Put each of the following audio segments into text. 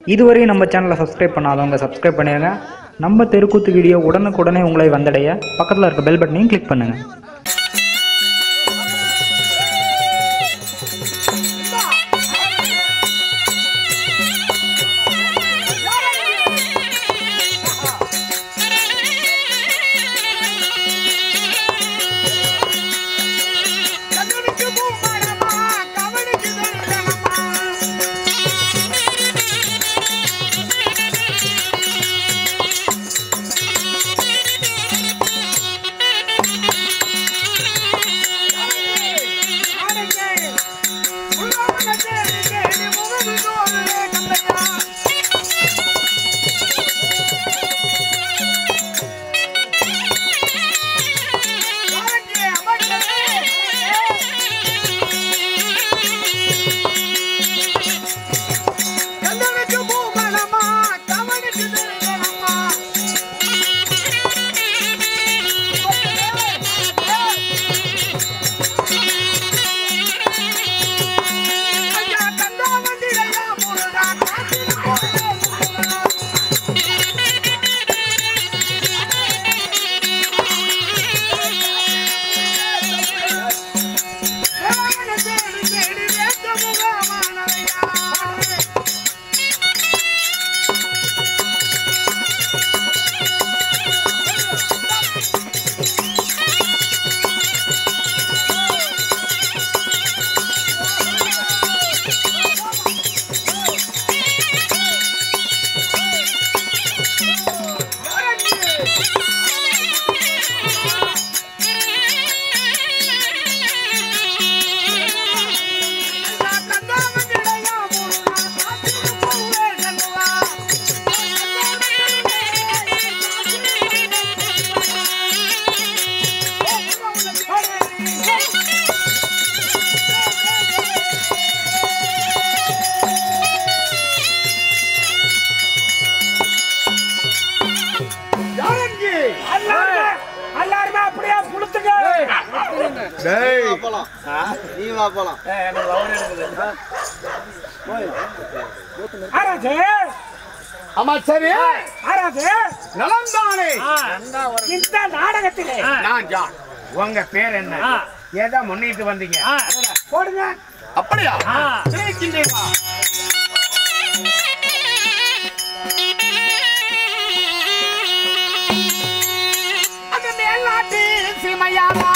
இதுவரையும் நம்ம சேனலை சப்ஸ்கிரைப் பண்ணாதவங்க சப்ஸ்கிரைப் பண்ணிடுங்க நம்ம தெருக்கூத்து வீடியோ உடனுக்குடனே உங்களை வந்தடைய பக்கத்தில் இருக்க பெல் பட்டனையும் கிளிக் பண்ணுங்கள் கண்ணுக்கு பூமரமா கவனிக்கு தருணமா ஆடுங்க உள்ளவன தேடி தேடி முகது தோலே கந்தையா ஆடுங்க அமர்ந்தே கண்ணுக்கு பூமரமா கவனிக்கு தருணமா ஐயா கந்தா வந்திரையா முருகா காட்டில் போலே முருகா தேவனை தேடி தேடி வேந்த முகமானவையா ஐயா கந்தா வந்திரையா முருகா காட்டில் போலே செல்வா யாரங்கி எல்லாருமே அப்படியே புளுத்துங்க டேய் நீ வா போலாம் ஆராஜே ஆமா சரி ஆராஜே நலம்தானே இந்த நாடகத்திலே நான் ஜான் உங்க பேர் என்ன ஏதா முன்னிட்டு வந்தீங்க போடுங்க அப்படியா இருக்கின்றேவா அந்த மேல்நாட்டு சீமையாவா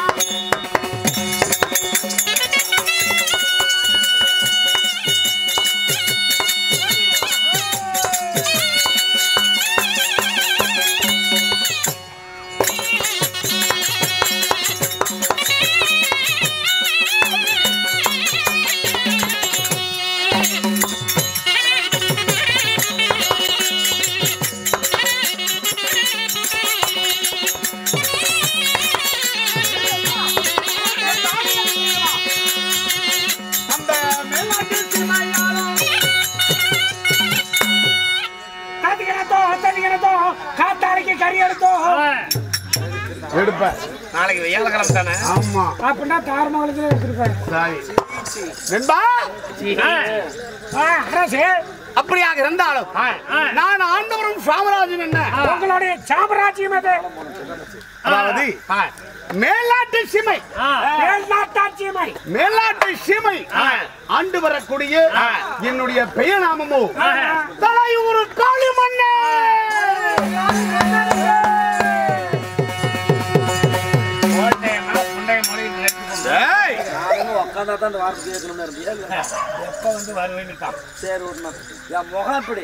அந்த மேல்நாட்டு சீமையாவா காத்திக்கிறதோ தண்ணிக்கிறதோ காத்தாரைக்கு கறி எடுத்தோ எடுப்ப நாளைக்கு வெய்யாலக்கிழமை தானே ஆமா அப்படின்னா தாரமங்கலத்துல எடுத்துருப்பாரு சரி நண்பா அரசு அப்படியாக இருந்தாலும் நான் ஆண்டவரும் சாமராஜன் என்ன உங்களுடைய சாம்ராஜ்யம் அது அதாவது மேல்நாட்டு சிமை மேல்நாட்டாட்சியமை மேல்நாட்டு சீமை ஆண்டு வரக்கூடிய என்னுடைய பெயர் நாமமோ தலையூர் காளிமண்ணே ஏய், நானும் உட்காந்தா தான் இந்த வார்த்தை கேட்கணும்னு இருந்தியா இல்ல? சரி விடணும் என் முகம் இப்படி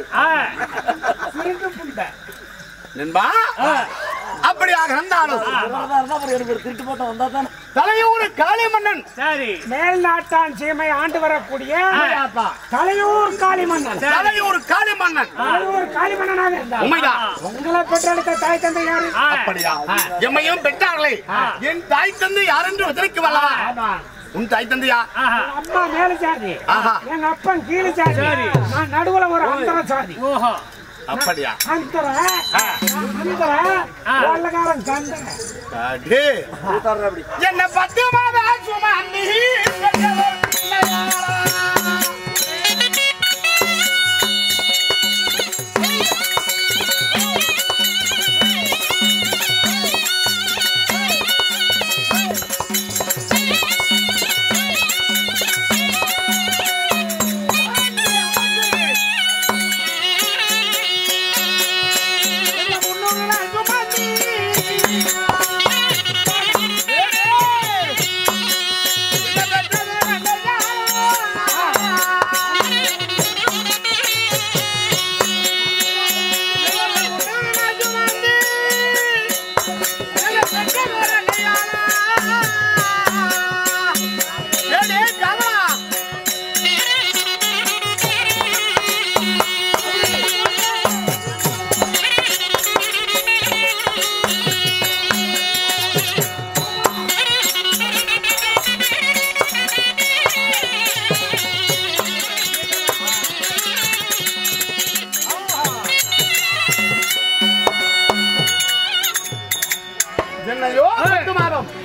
நண்பா அப்படியாக இருந்தாலும் இருந்தா இருந்தா அப்புறம் எனக்கு ஒரு திருட்டு போட்ட வந்தா தானே தலையூர் காளிமன்னன் மேல்நாட்டான் சீமை ஆண்டு வரக்கூடிய தலையூர் காளிமன்னன் தலையூர் காளிமன்னன் தலையூர் காளிமன்னனாக இருந்தார் உண்மைதான் உங்களை பெற்றெடுத்த தாய் தந்தை யாரு அப்படியா எம்மையும் பெற்றார்களே என் தாய் தந்தை யாரென்று விதனைக்கு வரலாம் உன் தாய் தந்தையா அம்மா மேல சாதி ஆஹா. எங்க அப்பன் கீழே சாதி நான் நடுவுல ஒரு அந்தர சாதி அப்படியா அந்தர அந்தர வெள்ளக்காரன் சந்தன அடே. கூத்தாடுற அப்படி என்ன பத்து மாத சுமந்தி பெற்றவர் பிள்ளையாரா.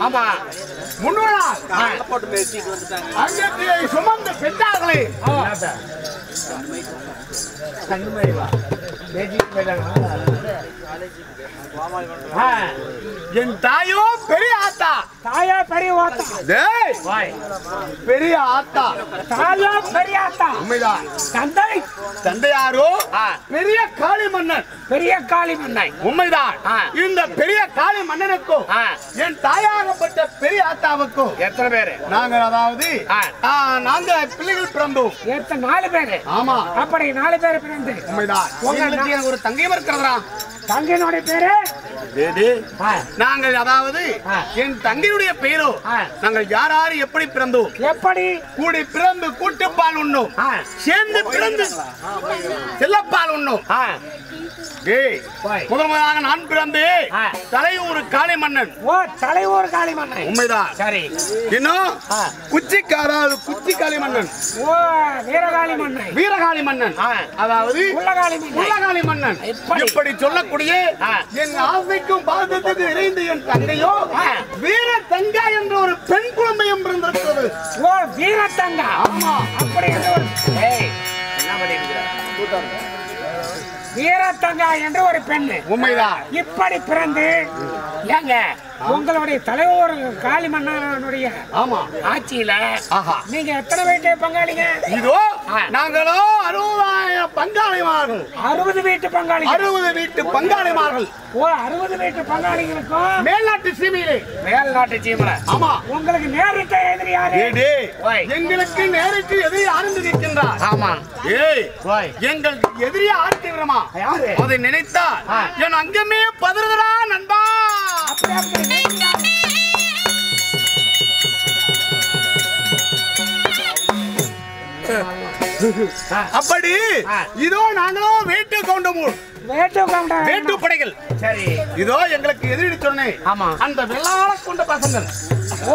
ஆமா முன்னோரால் காலைல போட்டு மேய்ச்சிட்டு வந்துட்டாங்க அங்கத்திலே சுமந்து பெற்றார்களே ஆ, என் தாயோ பெரிய ஆத்தா தாயா பெரிய ஓத்தா டேய் பெரிய ஆத்தா தாயா பெரிய ஆத்தா உண்மைதான் தந்தை தந்தையாரோ பெரிய காளி மன்னன் பெரிய காளி மன்னை உண்மைதான் ஆ. இந்த பெரிய காளி மன்னனுக்கும் ஆ. என் தாயாகப்பட்ட பெரிய ஆத்தாவுக்கும் எத்தனை பேரு நாங்கள் அதாவது ஆ. ஆ, நாங்க பிள்ளைகள் பிறந்தோம் எத்தனை நாலு பேரு ஆமா அப்படி நாலு பேரு பிறந்து உண்மைதான் உங்க எங்களுக்கு எனக்கு ஒரு தங்கையும் இருக்கிறதா தங்கையினுடைய பேரு ஆ, நாங்கள் அதாவது ஆ. என் தங்கையுடைய பெயரோ ஆ. நாங்கள் யார் யார் எப்படி பிறந்தோம் எப்படி கூடி பிறந்து கூட்டுப்பால் உண்ணும் ஆ, சேர்ந்து பிறந்து செல்லப்பால் உண்ணும் ஆ, டேய் போய். முதல் முதலாக நான் பிறந்து ஆ. தலையூர் காளி மன்னன் ஓ தலைவர் காளி மன்னை உண்மைதான் சரி இன்னும் ஆ. குச்சிக்கு அதாவது குச்சி காளி மன்னன் ஓ வீரகாளி மன்னை வீரகாளி மன்னன் ஆ. அதாவது உள்ளகாளி மன்னை உள்ளகாளி மன்னன் எப்படி? இப்படி சொல்லக்கூடிய ஆ. என் ஆசைக்கும் பாதத்துக்கு இறைந்து என் தங்கையோ ஆ. வீர தங்கா என்ற ஒரு பெண் குழந்தையும் பிறந்திருக்கிறது ஓ வீரத்தங்கா ஆமா அப்படி என்று ஒரு ஏய், என்ன பண்ணிருக்கிற? வீரத்தங்கா என்று ஒரு பெண்ணு உண்மைதான் இப்படி பிறந்து ஏங்க உங்களுடைய தலைவர் காளி மன்னனுடைய ஆமா ஆட்சியில ஆஹா நீங்க எத்தனை வீட்டு பங்காளிங்க இதோ ஆ. நாங்களோ அறுபதாயிரம் பங்காளிமார்கள் அறுபது வீட்டு பங்காளிங்க அறுபது வீட்டு பங்காளிமார்கள் ஓ அறுபது வீட்டு பங்காளிகளுக்கும் மேல்நாட்டு சீமையிலே மேல்நாட்டு சீமல ஆமா உங்களுக்கு நேரிட்ட எதிரி யாரு ஏய் டேய், ஓய். எங்களுக்கு நேருக்கு எதிரி ஆழ்ந்து நிற்கின்றார் ஆமா ஏய் ஓய். எங்கள் எதிரியா ஆழ்த்திவிடமா யாரு? அதை நினைத்தா ஆ. என் அங்கமே பதறுதடா நண்பா அப்படி அப்படி எதிரி யாரு? ஆ, அப்படி ஆ. இதோ நாங்களோ வேட்டு கவுண்டமூர் வேட்டு கவுண்டர் வேட்டு படைகள் சரி இதோ எங்களுக்கு எதிரி சொன்னேன் ஆமா. அந்த வெள்ளாள கொண்ட பசங்கள் ஓ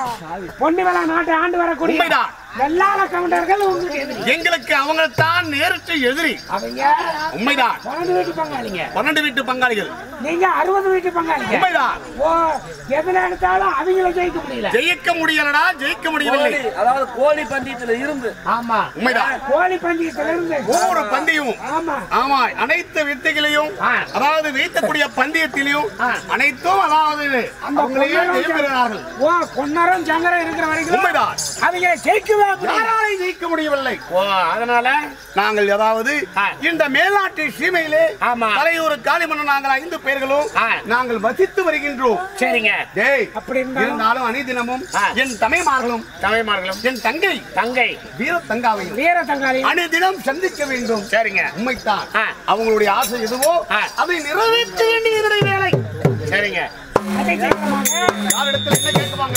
பொன்னி வேளா நாட்டை ஆண்டு வரக்கூடிய உண்மைதான். வெள்ளாள கவுண்டர்கள் உங்களுக்கு எதிரி எங்களுக்கு அவங்க தான் நேரிட்டு எதிரி அவங்க உண்மைதான் பன்னெண்டு வீட்டு பங்காளிங்க பன்னெண்டு வீட்டு பங்காளிகள் நீங்க அறுபது வீட்டு பங்காளிங்க உண்மைதான் ஓ எதுல எடுத்தாலும் அவங்கள ஜெயிக்க முடியல ஜெயிக்க முடியலடா ஜெயிக்க முடியவில்லை கோழி, அதாவது கோழி பந்தயத்துல இருந்து ஆமா உண்மைதான் கோழி பந்தயத்துல இருந்து ஒவ்வொரு பந்தயமும் ஆமா ஆமா அனைத்து வித்தைகளையும் ஆ. அதாவது வைக்கக்கூடிய பந்தயத்திலையும் ஆ. அனைத்தும் அதாவது அந்த அவங்களையே பொன்னரும் ஜெயம் பெறுகிறார்கள் ஓ பொன்னரும் சங்கரம் இருக்கிற வரைக்கும் உண்மைதான் அவங்க ஜெயிக்கவே முடியல. யாராலையும் ஜெயிக்க முடியவில்லை ஓ அதனால நாங்கள் அதாவது ஆ. இந்த மேலாட்டு சீமையிலே ஆமா. தலையூர் காளிமன்னன் நாங்கள் ஐந்து பேர்களும் ஆ. நாங்கள் வசித்து வருகின்றோம் சரிங்க டேய் அப்படி இருந்தாலும் இருந்தாலும் அணிதினமும் ஆ. என் தமைமார்களும் தமிழ்மார்களும் என் தங்கை தங்கை வீர தங்காவையும் வீர தங்காளி அணிதினம் சந்திக்க வேண்டும் சரிங்க உண்மைத்தான் ஆ. அவங்களுடைய ஆசை எதுவோ ஆ. அதை நிறைவேற்ற வேண்டிய என்னுடைய வேலை சரிங்க அதை சீக்கிரமாக யாரிடத்தில் என்ன கேட்குவாங்க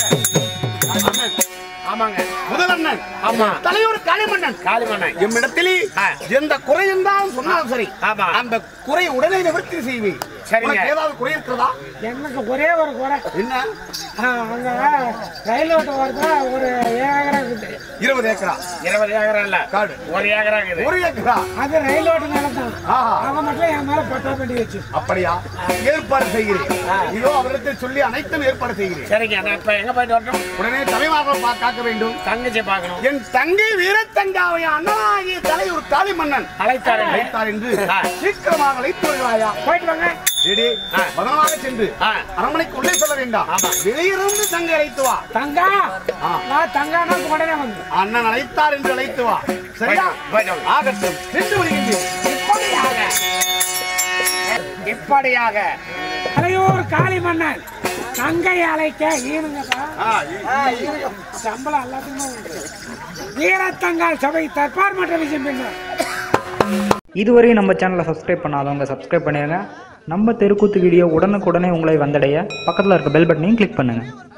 அண்ணன், ஆமாங்க முதல் அண்ணன் ஆமா தலைவர் காளிமன்னன் காளிமண்ணை எம்மிடத்திலே ஆ. எந்த குறை இருந்தாலும் சொன்னாலும் சரி ஆமா. அந்த குறை உடனே நிவர்த்தி செய்வேன் சரிங்க. உனக்கு ஏதாவது குறை இருக்கிறதா எனக்கு ஒரே ஒரு குறை என்ன ஆ, அங்க ரயில் ஓட்ட வரதா ஒரு ஏக்கரம் இருக்குது இருபது ஏக்கரா இருபது ஏக்கரம் இல்ல காடு ஒரு ஏக்கரம் இருக்குது ஒரு ஏக்கரா அது ரயில் ஓட்டு நிலம் தான் ஆஹா. அவன் மட்டும் என் மேல பட்டா பண்ணி வச்சு அப்படியா ஏற்பாடு செய்கிறேன் இதோ அவரிடத்தில் சொல்லி அனைத்தும் ஏற்பாடு செய்கிறேன் சரிங்க நான் இப்ப எங்க போயிட்டு வரட்டும் உடனே தலைவார்கள் பா- காக்க வேண்டும் தங்கச்சி பார்க்கணும் என் தங்கை வீரத்தங்காவை அண்ணனாகிய தலைவர் காளிமன்னன் அழைத்தாரு அழைத்தார் என்று ஆ. சீக்கிரமாக அழைத்து வருகிறாயா போயிட்டு வாங்க ரெடி பதனமாக சென்று ஆ. அரண்மனைக்கு உள்ளே சொல்ல வேண்டாம் வெளியிருந்து தங்கை அழைத்து வா தங்கா ஆ. நான் தங்கானா உடனே வந்து அண்ணன் அழைத்தார் என்று அழைத்து வா சரியா போயிட்டு வாங்க. ஆகட்டும் சென்று வருகின்றேன் இப்படியாக இப்படியாக அலையூர் காளி மன்னன் தங்கை அழைக்க ஈனுங்கப்பா ஆ, ஆ, ஈனுங்க. சம்பளம் எல்லாத்துக்குமே உண்டு வீரத்தங்கால் சபை தற்பார் மற்ற விஷயம் பின்னர் இதுவரை நம்ம சேனலை சப்ஸ்கிரைப் பண்ணாதவங்க சப்ஸ்கிரைப் பண்ணிடுங்க நம்ம தெருக்கூத்து வீடியோ உடனுக்குடனே உங்களை வந்தடைய பக்கத்தில் இருக்க பெல் பட்டனையும் கிளிக் பண்ணுங்கள்